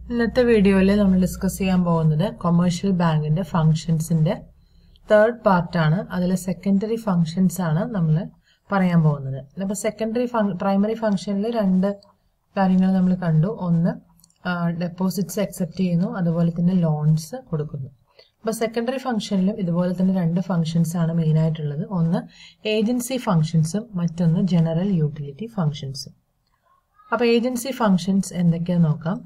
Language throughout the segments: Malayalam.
ഇന്നത്തെ വീഡിയോയിൽ നമ്മൾ ഡിസ്കസ് ചെയ്യാൻ പോകുന്നത് കൊമേഴ്ഷ്യൽ ബാങ്കിന്റെ ഫങ്ഷൻസിന്റെ തേർഡ് പാർട്ടാണ് അതിൽ സെക്കൻഡറി ഫങ്ഷൻസ് ആണ് നമ്മൾ പറയാൻ പോകുന്നത് അപ്പോൾ സെക്കൻഡറി പ്രൈമറി ഫങ്ഷനിൽ രണ്ട് കാര്യങ്ങൾ നമ്മൾ കണ്ടു ഒന്ന് ഡെപ്പോസിറ്റ്സ് അക്സെപ്റ്റ് ചെയ്യുന്നു അതുപോലെ തന്നെ ലോൺസ് കൊടുക്കുന്നു അപ്പോൾ സെക്കൻഡറി ഫംഗ്ഷനിലും ഇതുപോലെ തന്നെ രണ്ട് ഫംഗ്ഷൻസ് ആണ് മെയിൻ ആയിട്ടുള്ളത് ഒന്ന് ഏജൻസി ഫംഗ്ഷൻസും മറ്റൊന്ന് ജനറൽ യൂട്ടിലിറ്റി ഫംഗ്ഷൻസും അപ്പോൾ ഏജൻസി ഫംഗ്ഷൻസ് എന്തൊക്കെയാന്ന് നോക്കാം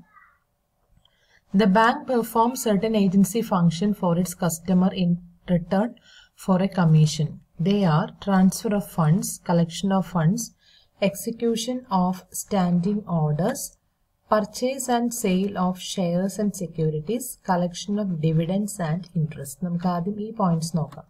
The bank performs certain agency function for its customer in return for a commission. They are transfer of funds, collection of funds, execution of standing orders, purchase and sale of shares and securities, collection of dividends and interest. നമുക്ക് ആദ്യം ഈ പോയിന്റ്സ് നോക്കാം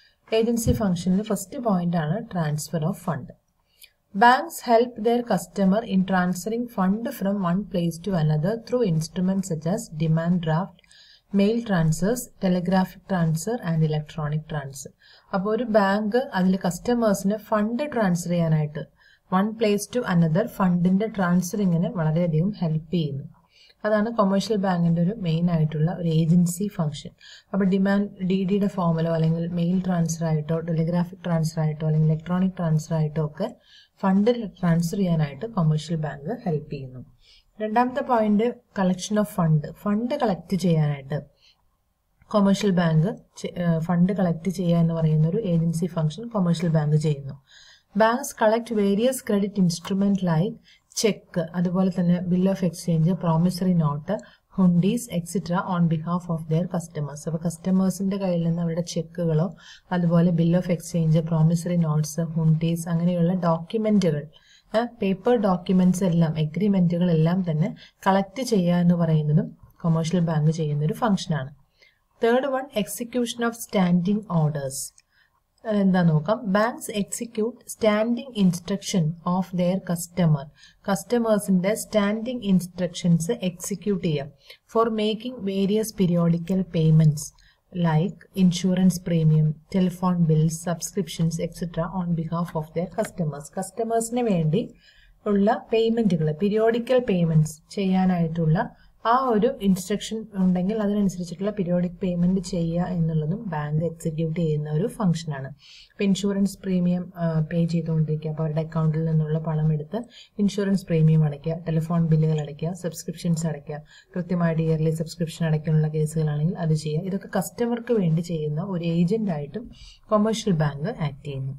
ഏജൻസി ഫംഗ്ഷനിൽ ഫസ്റ്റ് പോയിന്റ് ആണ് transfer of fund Banks help their customer in transferring fund from one place to another through instruments such as demand draft, mail transfers telegraphic transfer and electronic transfer അപ്പോൾ ഒരു ബാങ്ക് അതിൽ കസ്റ്റമേഴ്സിന് ഫണ്ട് ട്രാൻസ്ഫർ ചെയ്യാനായിട്ട് വൺ പ്ലേസ് ടു അനദർ ഫണ്ടിന്റെ ട്രാൻസ്ഫറിങ്ങിന് വളരെയധികം ഹെൽപ്പ് ചെയ്യുന്നു അതാണ് കൊമേഴ്ഷ്യൽ ബാങ്കിന്റെ ഒരു മെയിൻ ആയിട്ടുള്ള ഒരു ഏജൻസി ഫംഗ്ഷൻ അപ്പോൾ ഡിമാൻഡ് ഡി ഡിയുടെ ഫോമിലോ അല്ലെങ്കിൽ മെയിൽ ട്രാൻസ്ഫർ ആയിട്ടോ ടെലിഗ്രാഫിക് ട്രാൻസ്ഫർ ആയിട്ടോ അല്ലെങ്കിൽ ഇലക്ട്രോണിക് ട്രാൻസ്ഫർ ആയിട്ടോ ഒക്കെ ഫണ്ട് ട്രാൻസ്ഫർ ചെയ്യാനായിട്ട് കൊമേഴ്ഷ്യൽ ബാങ്ക് ഹെൽപ്പ് ചെയ്യുന്നു രണ്ടാമത്തെ point collection of fund fund collect ചെയ്യാനായിട്ട് കൊമേഴ്ഷ്യൽ ബാങ്ക് ഫണ്ട് കളക്ട് ചെയ്യുക എന്ന് പറയുന്ന ഒരു ഏജൻസി ഫംഗ്ഷൻ കൊമേഴ്ഷ്യൽ ബാങ്ക് ചെയ്യുന്നു banks collect various credit instrument like cheque അതുപോലെ തന്നെ bill of exchange promissory note hundis etcetera on behalf of their customers അപ്പോൾ കസ്റ്റമേഴ്സിന്റെ കയ്യിൽ നിന്ന് അവരുടെ ചെക്കുകളോ അതുപോലെ bill of exchange promissory notes hundis അങ്ങനെയുള്ള ഡോക്യുമെന്റുകൾ പേപ്പർ ഡോക്യുമെന്റ്സ് എല്ലാം എഗ്രിമെന്റുകൾ എല്ലാം തന്നെ കളക്ട് ചെയ്യുക എന്ന് പറയുന്നതും കൊമേഴ്ഷ്യൽ ബാങ്ക് ചെയ്യുന്ന ഒരു ഫംഗ്ഷനാണ് third one execution of standing orders അതെന്താ നോക്കാം banks execute standing instruction of their customer കസ്റ്റമേഴ്സിന്റെ സ്റ്റാൻഡിംഗ് ഇൻസ്ട്രക്ഷൻസ് എക്സിക്യൂട്ട് ചെയ്യാം for making various periodical payments like insurance premium telephone bills subscriptions etcetera on behalf of their customers കസ്റ്റമേഴ്സിന് വേണ്ടി ഉള്ള പേയ്മെന്റുകൾ പീരിയോഡിക്കൽ പേയ്മെന്റ്സ് ചെയ്യാനായിട്ടുള്ള ആ ഒരു ഇൻസ്ട്രക്ഷൻ ഉണ്ടെങ്കിൽ അതിനനുസരിച്ചിട്ടുള്ള പീരിയോഡിക് പേയ്മെന്റ് ചെയ്യുക എന്നുള്ളതും ബാങ്ക് എക്സിക്യൂട്ട് ചെയ്യുന്ന ഒരു ഫംഗ്ഷനാണ് ഇപ്പം ഇൻഷുറൻസ് പ്രീമിയം പേ ചെയ്തുകൊണ്ടിരിക്കുക അപ്പോൾ അവരുടെ അക്കൗണ്ടിൽ നിന്നുള്ള പണം എടുത്ത് ഇൻഷുറൻസ് പ്രീമിയം അടയ്ക്കുക ടെലിഫോൺ ബില്ലുകൾ അടയ്ക്കുക സബ്സ്ക്രിപ്ഷൻസ് അടയ്ക്കുക കൃത്യമായിട്ട് ഇയർലി സബ്സ്ക്രിപ്ഷൻ അടയ്ക്കാനുള്ള കേസുകളാണെങ്കിൽ അത് ചെയ്യുക ഇതൊക്കെ കസ്റ്റമർക്ക് വേണ്ടി ചെയ്യുന്ന ഒരു ഏജന്റ് ആയിട്ടും കൊമേഴ്ഷ്യൽ ബാങ്ക് ആക്ട് ചെയ്യുന്നു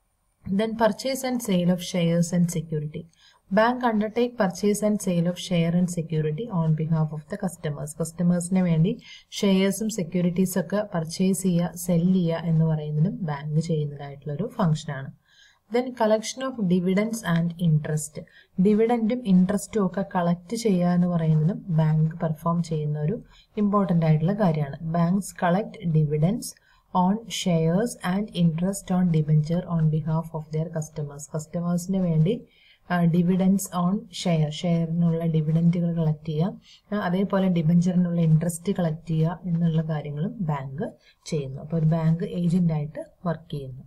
then purchase and sale of shares and security bank undertake purchase and sale of share and security on behalf of the customers കസ്റ്റമേഴ്സിന് വേണ്ടി ഷെയർസും സെക്യൂരിറ്റീസും ഒക്കെ പർച്ചേസ് ചെയ്യുക സെൽ ചെയ്യുക എന്ന് പറയുന്നതും ബാങ്ക് ചെയ്യുന്നതായിട്ടുള്ള ഒരു ഫംഗ്ഷനാണ് then collection of dividends and interest ഡിവിഡൻറ്റും ഇൻട്രസ്റ്റും ഒക്കെ കളക്ട് ചെയ്യുക എന്ന് പറയുന്നതും ബാങ്ക് പെർഫോം ചെയ്യുന്ന ഒരു ഇമ്പോർട്ടൻ്റ് ആയിട്ടുള്ള കാര്യമാണ് banks collect dividends on shares and interest on debenture on behalf of their customers കസ്റ്റമേഴ്സിന് വേണ്ടി ഡിവിഡൻസ് ഓൺ ഷെയർ ഷെയറിനുള്ള ഡിവിഡൻറ്റുകൾ കളക്ട് ചെയ്യുക അതേപോലെ ഡിബഞ്ചറിനുള്ള ഇൻട്രസ്റ്റ് കളക്ട് ചെയ്യുക എന്നുള്ള കാര്യങ്ങളും ബാങ്ക് ചെയ്യുന്നു അപ്പോൾ ഒരു ബാങ്ക് ഏജന്റ് ആയിട്ട് വർക്ക് ചെയ്യുന്നു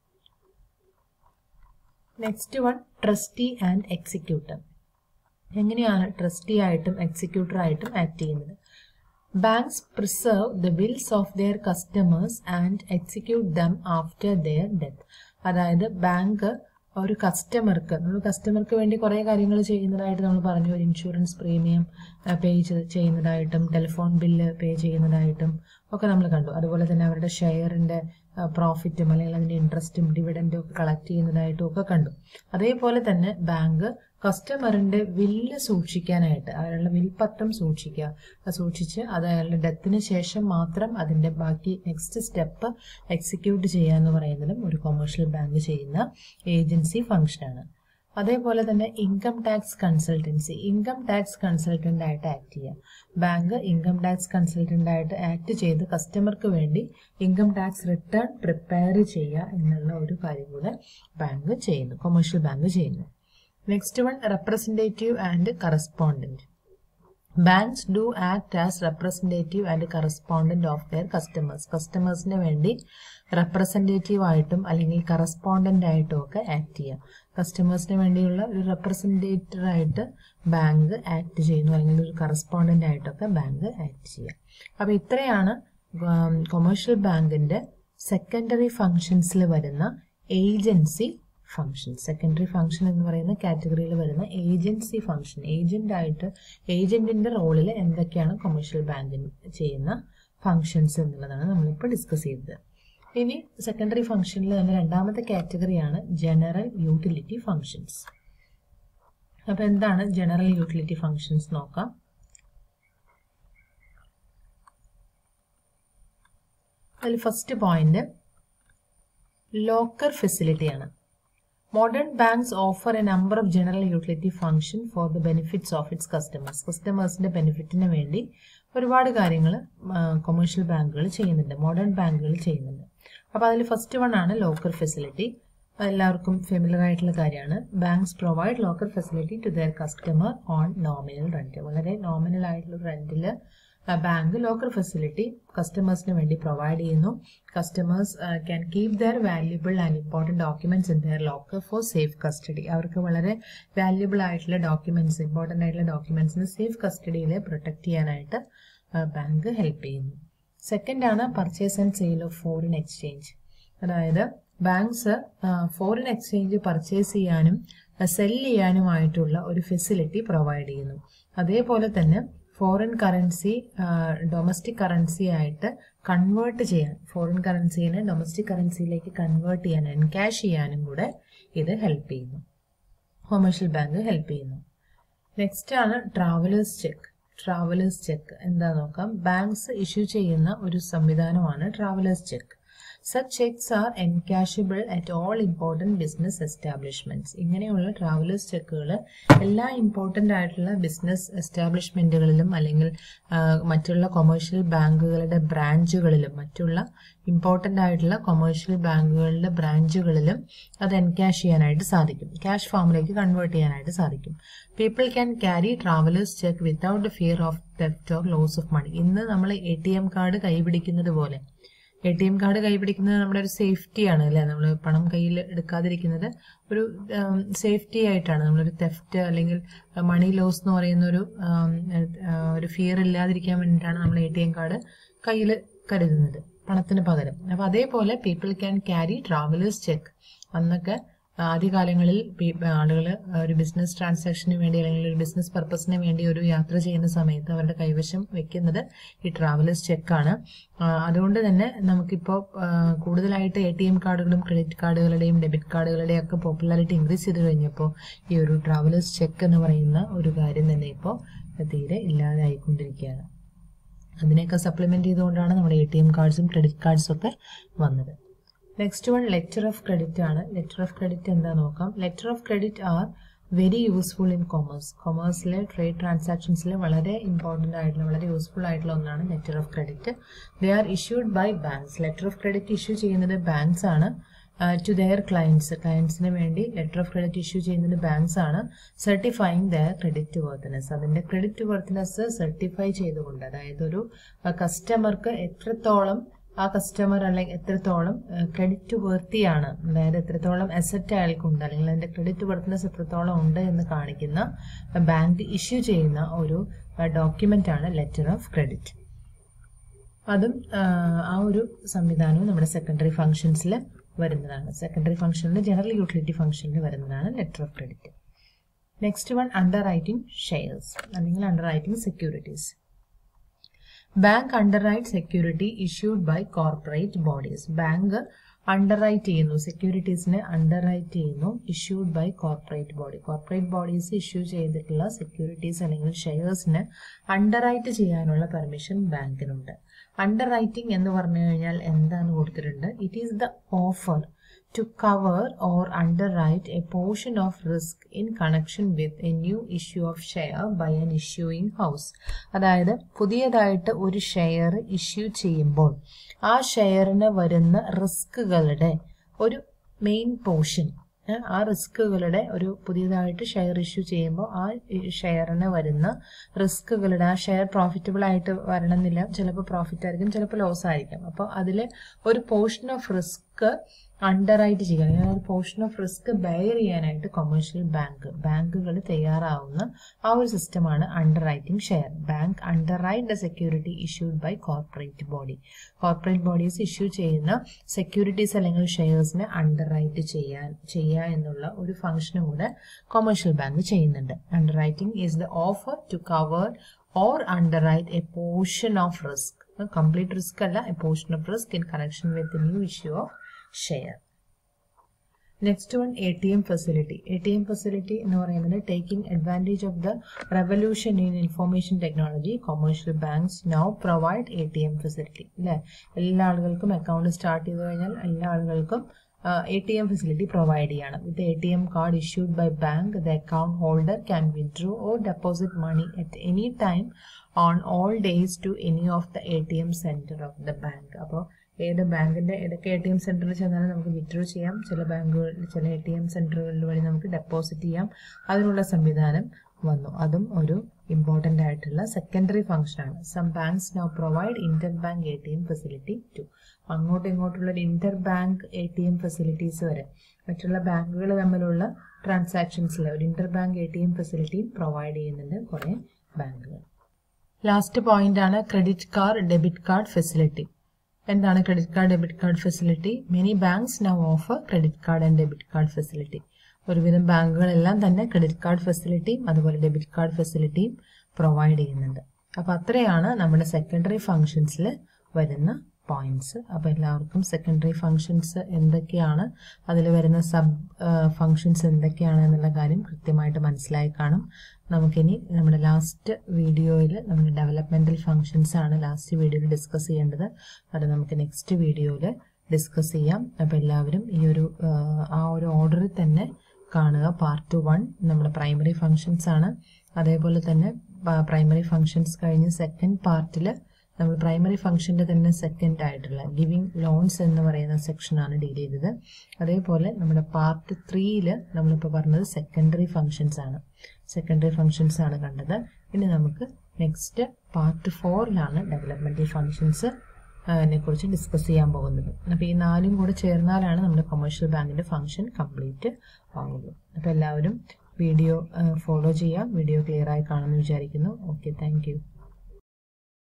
next one trustee and executor എങ്ങനെയാണ് ട്രസ്റ്റി ആയിട്ടും എക്സിക്യൂട്ടർ ആയിട്ടും ആക്ട് ചെയ്യുന്നത് banks preserve the wills of their customers and execute them after their death അതായത് ബാങ്ക് ഒരു കസ്റ്റമർക്ക് നമ്മൾ കസ്റ്റമർക്ക് വേണ്ടി കുറേ കാര്യങ്ങൾ ചെയ്യുന്നതായിട്ട് നമ്മൾ പറഞ്ഞു ഒരു ഇൻഷുറൻസ് പ്രീമിയം പേ ചെയ്യുന്നതായിട്ടും ടെലിഫോൺ ബില്ല് പേ ചെയ്യുന്നതായിട്ടും ഒക്കെ നമ്മൾ കണ്ടു അതുപോലെ തന്നെ അവരുടെ ഷെയറിന്റെ പ്രോഫിറ്റും അല്ലെങ്കിൽ അതിന്റെ ഇൻട്രസ്റ്റും ഡിവിഡൻറ്റും ഒക്കെ കളക്ട് ചെയ്യുന്നതായിട്ടും ഒക്കെ കണ്ടു അതേപോലെ തന്നെ ബാങ്ക് കസ്റ്റമറിന്റെ വില്ല് സൂക്ഷിക്കാനായിട്ട് അയാളുടെ വിൽപത്രം സൂക്ഷിക്കുക സൂക്ഷിച്ച് അത് അയാളുടെ ഡെത്തിന് ശേഷം മാത്രം അതിന്റെ ബാക്കി നെക്സ്റ്റ് സ്റ്റെപ്പ് എക്സിക്യൂട്ട് ചെയ്യുക എന്ന് പറയുന്നതും ഒരു കൊമേഴ്ഷ്യൽ ബാങ്ക് ചെയ്യുന്ന ഏജൻസി ഫംഗ്ഷനാണ് അതേപോലെ തന്നെ income tax consultancy income tax consultant ആയിട്ട് ആക്ട് ചെയ്യാം ബാങ്ക് ഇൻകം ടാക്സ് കൺസൾട്ടന്റ് ആയിട്ട് ആക്ട് ചെയ്ത് കസ്റ്റമർക്ക് വേണ്ടി ഇൻകം ടാക്സ് റിട്ടേൺ പ്രിപ്പയർ ചെയ്യുക എന്നുള്ള ഒരു കാര്യം കൂടെ ബാങ്ക് ചെയ്യുന്നു കൊമേഴ്ഷ്യൽ ബാങ്ക് ചെയ്യുന്നു next one representative and correspondent banks do act as representative and correspondent of their customers കസ്റ്റമേഴ്സിന് വേണ്ടി റെപ്രസെൻറ്റേറ്റീവ് ആയിട്ടും അല്ലെങ്കിൽ കറസ്പോണ്ടന്റ് ആയിട്ടും ഒക്കെ ആക്ട് ചെയ്യാം കസ്റ്റമേഴ്സിന് വേണ്ടിയുള്ള ഒരു റെപ്രസെൻറ്റേറ്റർ ആയിട്ട് ബാങ്ക് ആക്ട് ചെയ്യുന്നു അല്ലെങ്കിൽ ഒരു കറസ്പോണ്ടന്റ് ആയിട്ടൊക്കെ ബാങ്ക് ആക്ട് ചെയ്യാം അപ്പോൾ ഇത്രയാണ് കൊമേഴ്ഷ്യൽ ബാങ്കിന്റെ സെക്കൻഡറി ഫങ്ഷൻസിൽ വരുന്ന ഏജൻസി ഫങ്ഷൻ സെക്കൻഡറി ഫങ്ഷൻ എന്ന് പറയുന്ന കാറ്റഗറിയിൽ വരുന്ന ഏജൻസി ഫങ്ഷൻ ഏജന്റ് ആയിട്ട് ഏജന്റിന്റെ റോളിൽ എന്തൊക്കെയാണ് കൊമേഴ്ഷ്യൽ ബാങ്കിന് ചെയ്യുന്ന ഫങ്ഷൻസ് എന്നുള്ളതാണ് നമ്മളിപ്പോൾ ഡിസ്കസ് ചെയ്തത് ഇനി സെക്കൻഡറി ഫംഗ്ഷനിൽ തന്നെ രണ്ടാമത്തെ കാറ്റഗറിയാണ് ജനറൽ യൂട്ടിലിറ്റി ഫങ്ഷൻസ് അപ്പൊ എന്താണ് ജനറൽ യൂട്ടിലിറ്റി ഫങ്ഷൻസ് നോക്കാം അതിൽ ഫസ്റ്റ് പോയിന്റ് ലോക്കർ ഫെസിലിറ്റിയാണ് modern banks offer a number of general utility function for the benefits of its customers കസ്റ്റമേഴ്സിന്റെ ബെനിഫിറ്റിന് വേണ്ടി ഒരുപാട് കാര്യങ്ങൾ കൊമേഴ്ഷ്യൽ ബാങ്കുകൾ ചെയ്യുന്നുണ്ട് മോഡേൺ ബാങ്കുകൾ ചെയ്യുന്നുണ്ട് അപ്പോൾ അതിൽ ഫസ്റ്റ് വൺ ആണ് ലോക്കർ ഫെസിലിറ്റി എല്ലാവർക്കും ഫെമിലർ ആയിട്ടുള്ള കാര്യമാണ് banks provide locker facility to their customer on nominal rent വളരെ നോമിനൽ ആയിട്ടുള്ള റെന്റിൽ ബാങ്ക് ലോക്കർ ഫെസിലിറ്റി കസ്റ്റമേഴ്സിന് വേണ്ടി പ്രൊവൈഡ് ചെയ്യുന്നു customers can keep their valuable and important documents in their locker for safe custody അവർക്ക് വളരെ വാല്യുബിൾ ആയിട്ടുള്ള ഡോക്യുമെന്റ്സ് ഇമ്പോർട്ടൻ്റ് ആയിട്ടുള്ള ഡോക്യുമെന്റ്സിന് സേഫ് കസ്റ്റഡിയിൽ പ്രൊട്ടക്ട് ചെയ്യാനായിട്ട് ബാങ്ക് ഹെൽപ്പ് ചെയ്യുന്നു സെക്കൻഡ് ആണ് purchase and sale of foreign exchange അതായത് ബാങ്ക്സ് ഫോറിൻ എക്സ്ചേഞ്ച് പർച്ചേസ് ചെയ്യാനും സെൽ ചെയ്യാനുമായിട്ടുള്ള ഒരു ഫെസിലിറ്റി പ്രൊവൈഡ് ചെയ്യുന്നു അതേപോലെ തന്നെ ഫോറിൻ കറൻസി ഡൊമസ്റ്റിക് കറൻസി ആയിട്ട് കൺവേർട്ട് ചെയ്യാൻ ഫോറിൻ കറൻസിനെ ഡൊമസ്റ്റിക് കറൻസിയിലേക്ക് കൺവേർട്ട് ചെയ്യാൻ എൻകാഷ് ചെയ്യാനും കൂടെ ഇത് ഹെൽപ്പ് ചെയ്യുന്നു കൊമേഴ്ഷ്യൽ ബാങ്ക് ഹെൽപ്പ് ചെയ്യുന്നു നെക്സ്റ്റ് ആണ് ട്രാവലേഴ്സ് ചെക്ക് ട്രാവലേഴ്സ് ചെക്ക് എന്താ നോക്കാം ബാങ്ക്സ് ഇഷ്യൂ ചെയ്യുന്ന ഒരു സംവിധാനമാണ് travellers cheque such cheques are encashable at all important business establishments ഇങ്ങനെയുള്ള ട്രാവലേഴ്സ് ചെക്കുകൾ എല്ലാ ഇമ്പോർട്ടൻ്റ് ആയിട്ടുള്ള ബിസിനസ് എസ്റ്റാബ്ലിഷ്മെന്റുകളിലും അല്ലെങ്കിൽ മറ്റുള്ള കൊമേഴ്ഷ്യൽ ബാങ്കുകളുടെ ബ്രാഞ്ചുകളിലും മറ്റുള്ള ഇമ്പോർട്ടൻ്റ് ആയിട്ടുള്ള കൊമേഴ്ഷ്യൽ ബാങ്കുകളുടെ ബ്രാഞ്ചുകളിലും അത് എൻകാഷ് ചെയ്യാനായിട്ട് സാധിക്കും ക്യാഷ് ഫോമിലേക്ക് കൺവേർട്ട് ചെയ്യാനായിട്ട് സാധിക്കും people can carry travellers cheque without fear of theft or loss of money ഇന്ന് നമ്മൾ എ ടി എം കാർഡ് കൈപിടിക്കുന്നത് പോലെ എ ടി എം കാർഡ് കൈപിടിക്കുന്നത് നമ്മുടെ ഒരു സേഫ്റ്റിയാണ് അല്ലെ നമ്മൾ പണം കയ്യിൽ എടുക്കാതിരിക്കുന്നത് ഒരു സേഫ്റ്റി ആയിട്ടാണ് നമ്മളൊരു തെഫ്റ്റ് അല്ലെങ്കിൽ മണി ലോസ് എന്ന് പറയുന്ന ഒരു ഒരു ഫിയർ ഇല്ലാതിരിക്കാൻ വേണ്ടിയിട്ടാണ് നമ്മൾ എ ടി എം കാർഡ് കയ്യിൽ കരുതുന്നത് പണത്തിന് പകരം അപ്പൊ അതേപോലെ people can carry travellers cheque അന്നൊക്കെ ആദ്യകാലങ്ങളിൽ ആളുകൾ ഒരു ബിസിനസ് ട്രാൻസാക്ഷന് വേണ്ടി അല്ലെങ്കിൽ ഒരു ബിസിനസ് പർപ്പസിന് വേണ്ടി ഒരു യാത്ര ചെയ്യുന്ന സമയത്ത് അവരുടെ കൈവശം വെക്കുന്നത് ഈ ട്രാവലേഴ്സ് ചെക്കാണ് അതുകൊണ്ട് തന്നെ നമുക്കിപ്പോൾ കൂടുതലായിട്ട് എ ടി എം കാർഡുകളും ക്രെഡിറ്റ് കാർഡുകളുടെയും ഡെബിറ്റ് കാർഡുകളുടെയും ഒക്കെ പോപ്പുലാരിറ്റി ഇൻക്രീസ് ചെയ്ത് കഴിഞ്ഞപ്പോൾ ഈ ഒരു ട്രാവലേഴ്സ് ചെക്ക് എന്ന് പറയുന്ന ഒരു കാര്യം തന്നെ ഇപ്പോൾ തീരെ ഇല്ലാതായിക്കൊണ്ടിരിക്കുകയാണ് അതിനെയൊക്കെ സപ്ലിമെന്റ് ചെയ്തുകൊണ്ടാണ് നമ്മുടെ എ ടി എം കാർഡ്സും ക്രെഡിറ്റ് കാർഡ്സും ഒക്കെ വന്നത് next one letter of credit ആണ് ലെറ്റർ ഓഫ് ക്രെഡിറ്റ് എന്താ നോക്കാം letter of credit are very useful in commerce കൊമേഴ്സിലെ ട്രേഡ് ട്രാൻസാക്ഷൻസിൽ വളരെ ഇമ്പോർട്ടൻ്റ് ആയിട്ടുള്ള വളരെ യൂസ്ഫുൾ ആയിട്ടുള്ള ഒന്നാണ് letter of credit they are issued by banks letter of credit issue ചെയ്യുന്നത് ബാങ്ക്സ് ആണ് ടു ദെയർ ക്ലയൻസ് ക്ലയൻസിന് വേണ്ടി ലെറ്റർ ഓഫ് ക്രെഡിറ്റ് ഇഷ്യൂ ചെയ്യുന്നത് ബാങ്ക്സ് ആണ് സർട്ടിഫൈങ് ദയർ ക്രെഡിറ്റ് വർത്തിനെസ് അതിന്റെ ക്രെഡിറ്റ് വർത്തിനെസ് സർട്ടിഫൈ ചെയ്തുകൊണ്ട് അതായത് ഒരു കസ്റ്റമർക്ക് എത്രത്തോളം ആ കസ്റ്റമർ അല്ലെങ്കിൽ എത്രത്തോളം ക്രെഡിറ്റ് വർത്തിയാണ് അതായത് എത്രത്തോളം അസറ്റ് അയാൾക്കുണ്ട് അല്ലെങ്കിൽ അതിന്റെ ക്രെഡിറ്റ് വർത്തിനെസ് എത്രത്തോളം ഉണ്ട് എന്ന് കാണിക്കുന്ന ബാങ്ക് ഇഷ്യൂ ചെയ്യുന്ന ഒരു ഡോക്യുമെന്റ് ആണ് ലെറ്റർ ഓഫ് ക്രെഡിറ്റ് അതും ആ ഒരു സംവിധാനവും നമ്മുടെ സെക്കൻഡറി ഫംഗ്ഷൻസിൽ വരുന്നതാണ് സെക്കൻഡറി ഫംഗ്ഷനിൽ ജനറൽ യൂട്ടിലിറ്റി ഫംഗ്ഷനിൽ വരുന്നതാണ് letter of credit next one underwriting shares അല്ലെങ്കിൽ underwriting securities bank underwrite security issued by corporate bodies bank underwrite ചെയ്യുന്നു സെക്യൂരിറ്റീസിനെ അണ്ടർ റൈറ്റ് ചെയ്യുന്നു issued by corporate body corporate bodies issue ചെയ്തിട്ടുള്ള സെക്യൂരിറ്റീസ് അല്ലെങ്കിൽ ഷെയർസിന് അണ്ടർ റൈറ്റ് ചെയ്യാനുള്ള പെർമിഷൻ ബാങ്കിനുണ്ട് അണ്ടർ റൈറ്റിംഗ് എന്ന് പറഞ്ഞു കഴിഞ്ഞാൽ എന്താണ് കൊടുത്തിട്ടുണ്ട് it is the offer to cover or underwrite a portion of risk in connection with a new issue of share by an issuing house അതായത് പുതിയതായിട്ട് ഒരു ഷെയർ ഇഷ്യൂ ചെയ്യുമ്പോൾ ആ ഷെയറിന് വരുന്ന റിസ്കുകളുടെ ഒരു മെയിൻ പോർഷൻ ആ റിസ്കുകളുടെ ഒരു പുതിയതായിട്ട് ഷെയർ ഇഷ്യൂ ചെയ്യുമ്പോൾ ആ ഷെയറിന് വരുന്ന റിസ്കുകളുടെ ആ ഷെയർ പ്രോഫിറ്റബിൾ ആയിട്ട് വരണമെന്നില്ല ചിലപ്പോൾ പ്രോഫിറ്റ് ആയിരിക്കും ചിലപ്പോൾ ലോസ് ആയിരിക്കും അപ്പോൾ അതിൽ ഒരു portion of risk risk underwrite ചെയ്യുക അല്ലെങ്കിൽ ഒരു പോർഷൻ ഓഫ് റിസ്ക് ബെയർ ചെയ്യാനായിട്ട് കൊമേഴ്ഷ്യൽ ബാങ്ക് ബാങ്കുകൾ തയ്യാറാവുന്ന ആ ഒരു സിസ്റ്റമാണ് underwriting share bank underwrite the security issued by corporate body corporate bodies issue ചെയ്യുന്ന സെക്യൂരിറ്റീസ് അല്ലെങ്കിൽ ഷെയർസിനെ അണ്ടർ റൈറ്റ് ചെയ്യാൻ ചെയ്യുക എന്നുള്ള ഒരു ഫംഗ്ഷനും കൂടെ കൊമേഴ്ഷ്യൽ ബാങ്ക് ചെയ്യുന്നുണ്ട് underwriting is the offer to cover or underwrite a portion of risk complete risk അല്ല a portion of risk in connection with new issue of share next one A T M facility A T M facility എന്ന് പറയുന്നത് taking advantage of the revolution in information technology commercial banks now provide A T M facility അല്ലേ എല്ലാ ആളുകൾക്കും അക്കൗണ്ട് സ്റ്റാർട്ട് ചെയ്ത് കഴിഞ്ഞാൽ എല്ലാ ആളുകൾക്കും A T M facility provide ചെയ്യണം with A T M card issued by bank the account holder can withdraw or deposit money at any time on all days to any of the A T M centre of the bank അപ്പോൾ ഏത് ബാങ്കിന്റെ ഏതൊക്കെ എ ടി എം സെന്ററിൽ ചെന്നാലും നമുക്ക് വിത്ഡ്രോ ചെയ്യാം ചില ബാങ്കുകളിൽ ചില എ ടി എം സെന്ററുകളിൽ വഴി നമുക്ക് ഡെപ്പോസിറ്റ് ചെയ്യാം അതിനുള്ള സംവിധാനം വന്നു അതും ഒരു ഇമ്പോർട്ടൻ്റ് ആയിട്ടുള്ള സെക്കൻഡറി ഫംഗ്ഷനാണ് some banks now provide inter bank A T M facility to അങ്ങോട്ടും ഇങ്ങോട്ടുള്ള ഒരു inter bank A T M facilities വരെ മറ്റുള്ള ബാങ്കുകൾ തമ്മിലുള്ള ട്രാൻസാക്ഷൻസിൽ ഒരു inter bank A T M ഫെസിലിറ്റിയും പ്രൊവൈഡ് ചെയ്യുന്നുണ്ട് കുറേ ബാങ്കുകൾ ലാസ്റ്റ് പോയിന്റ് ആണ് credit card debit card facility എന്താണ് credit card debit card facility many banks now offer credit card and debit card facility ഒരുവിധം ബാങ്കുകളെല്ലാം തന്നെ ക്രെഡിറ്റ് കാർഡ് ഫെസിലിറ്റിയും അതുപോലെ ഡെബിറ്റ് കാർഡ് ഫെസിലിറ്റിയും പ്രൊവൈഡ് ചെയ്യുന്നുണ്ട് അപ്പോൾ അത്രയാണ് നമ്മുടെ സെക്കൻഡറി ഫങ്ഷൻസിൽ വരുന്ന പോയിന്റ്സ് അപ്പോൾ എല്ലാവർക്കും സെക്കൻഡറി ഫങ്ഷൻസ് എന്തൊക്കെയാണ് അതിൽ വരുന്ന സബ് ഫങ്ഷൻസ് എന്തൊക്കെയാണ് എന്നുള്ള കാര്യം കൃത്യമായിട്ട് മനസ്സിലായി കാണും നമുക്കിനി നമ്മുടെ ലാസ്റ്റ് വീഡിയോയിൽ നമ്മുടെ ഡെവലപ്മെന്റൽ ഫങ്ഷൻസ് ആണ് ലാസ്റ്റ് വീഡിയോയിൽ ഡിസ്കസ് ചെയ്യേണ്ടത് അത് നമുക്ക് നെക്സ്റ്റ് വീഡിയോയിൽ ഡിസ്കസ് ചെയ്യാം അപ്പോൾ എല്ലാവരും ഈ ഒരു ആ ഒരു ഓർഡറിൽ തന്നെ കാണുക പാർട്ട് വൺ നമ്മുടെ പ്രൈമറി ഫങ്ഷൻസ് ആണ് അതേപോലെ തന്നെ പ്രൈമറി ഫങ്ഷൻസ് കഴിഞ്ഞ് സെക്കൻഡ് പാർട്ടിൽ നമ്മൾ പ്രൈമറി ഫംഗ്ഷന്റെ തന്നെ സെക്കൻഡ് ആയിട്ടുള്ള ഗിവിംഗ് ലോൺസ് എന്ന് പറയുന്ന സെക്ഷനാണ് ഡീൽ ചെയ്തത് അതേപോലെ നമ്മുടെ പാർട്ട് ത്രീയിൽ നമ്മളിപ്പോൾ പറഞ്ഞത് സെക്കൻഡറി ഫങ്ഷൻസ് ആണ് സെക്കൻഡറി ഫങ്ഷൻസ് ആണ് കണ്ടത് ഇനി നമുക്ക് നെക്സ്റ്റ് പാർട്ട് ഫോറിലാണ് ഡെവലപ്മെന്റൽ ഫങ്ഷൻസ് നെ കുറിച്ച് ഡിസ്കസ് ചെയ്യാൻ പോകുന്നത് അപ്പോൾ ഈ നാലും കൂടെ ചേർന്നാലാണ് നമ്മുടെ കൊമേഴ്ഷ്യൽ ബാങ്കിന്റെ ഫംഗ്ഷൻ കംപ്ലീറ്റ് ആവുള്ളൂ അപ്പോൾ എല്ലാവരും വീഡിയോ ഫോളോ ചെയ്യാം വീഡിയോ ക്ലിയർ ആയി കാണുമെന്ന് വിചാരിക്കുന്നു ഓക്കെ താങ്ക്